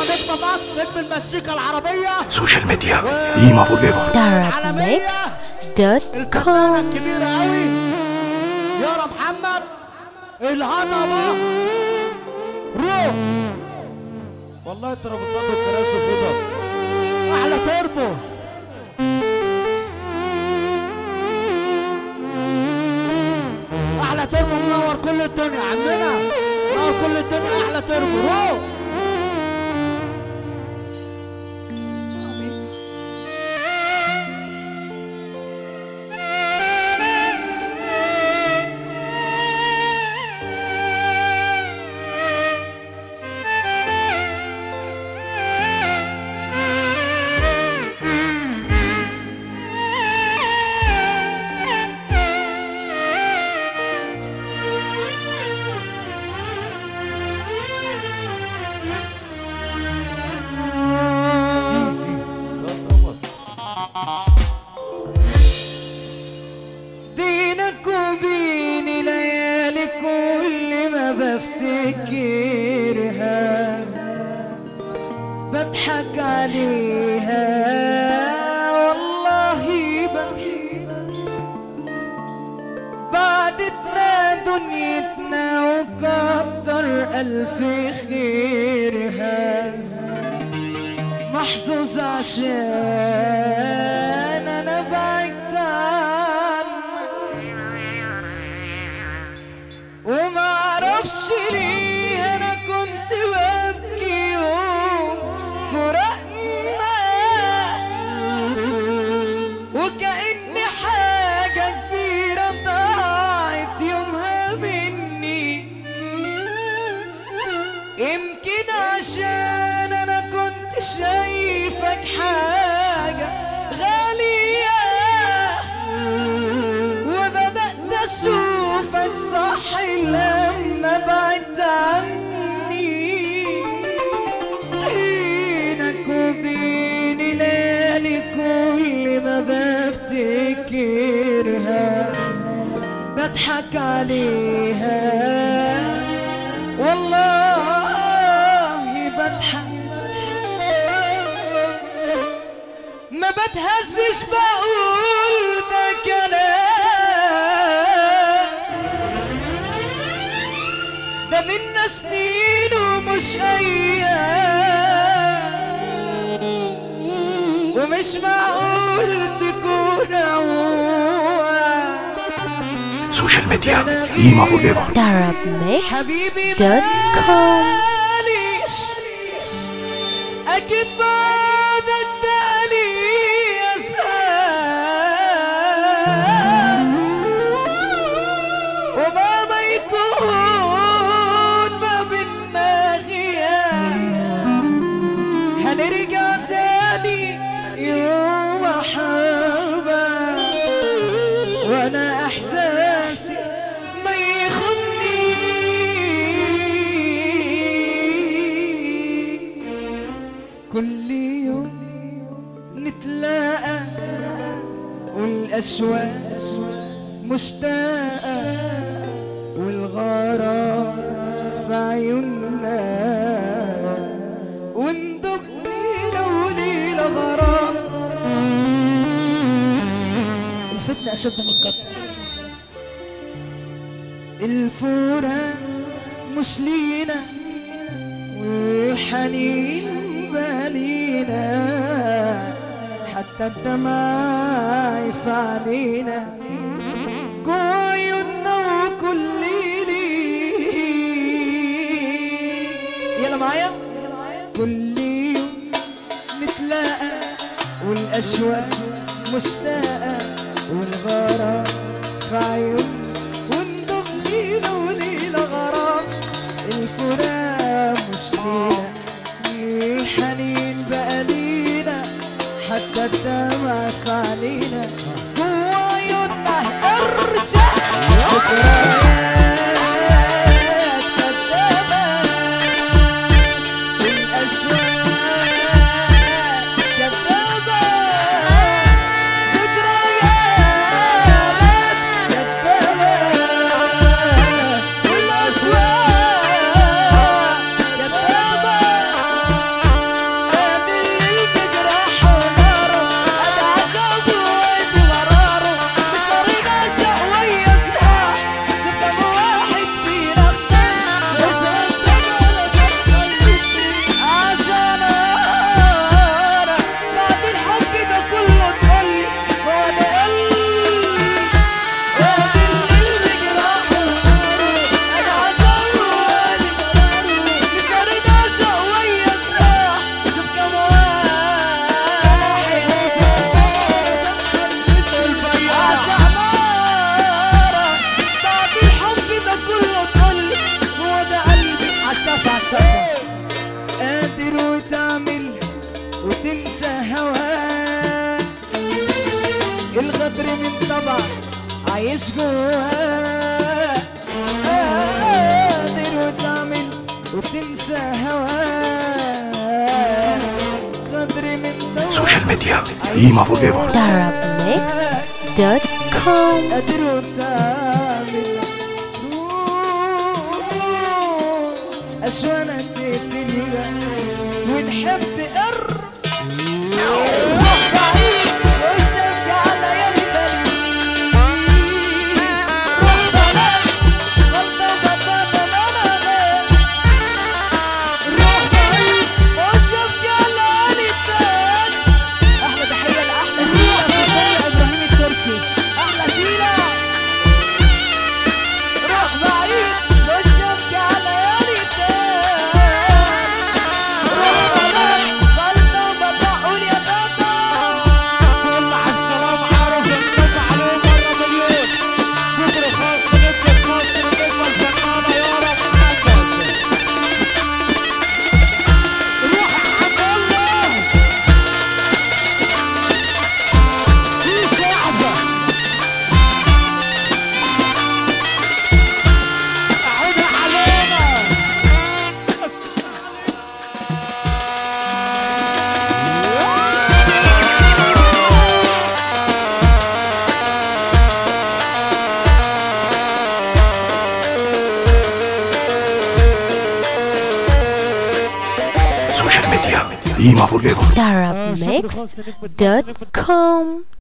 نجم مصر نجم المزيكا العربية سوشيال ميديا قيمة فور ايفر darabmixed.com الفنانة الكبيرة قوي يارا محمد الهضبة روح والله الترابيزات والكراسي فضل احلى تربو احلى تربو منور كل الدنيا عمنا منور كل الدنيا احلى تربو روح بينك وبيني ليالي كل ما بفتكرها بضحك عليها والله بضحك بعدتنا دنيتنا وكتر ألف خيرها محظوظ عشان انا بعدت عنك وما اعرفش ليه انا كنت ببكي يوم فراقنا وكأن حاجة كبيرة ضاعت يومها مني يمكن عشان انا كنت شايفك حاجة غالية وبدأت اشوفك صح لما بعدت عني بينك وبيني ليالي كل ما بفتكرها بضحك عليها والله بضحك ما بتهزش بقول ده كلام ده منا سنين ومش ايام ومش معقول تكون عوام سوشيال ميديا قيمة فور ايفر حبيبي darabmixed.com ماليش أكيد بعد التالي أزمان وما ما يكون ما بينا غياب هنرجع تاني يوم حبا وانا احساسي ما يخدني كل يوم نتلاقى والاشواق مشتاقة والغرام في عيوننا وندب ليلة وليلة غرام الفتنة أشد من القتل الفورة مش لينا والحنين بالينا حتى الدمع في علينا جوا عيوننا وكل ليل يلا معايا كل يوم نتلاقى والأشواق مشتاقة والغرام في عيون وندب ليلة وليلة غرام الفراق مش لينا الحنين بقى لينا حتى الدمع في علينا جوا عيوننا ارجع ذكريات كدابة الأشواق كدابة ذكريات كدابة قدر من طبع عايش جواه قادر وتعمل وتنسى هواه قدر من طبع سوشيال ميديا قيمة فور ايفر darabmixed.com قادر وتعمل أشوانا تتلقى ونحب قرب كل على السلام عارف الصوت عليه مرة مليون شكر خاص لنجمة مصر النجمة الفنانة يارا محمد روح يا عم الله في شعبة عودها علينا سوشيال ميديا قيمة فور ايفر darabmixed.com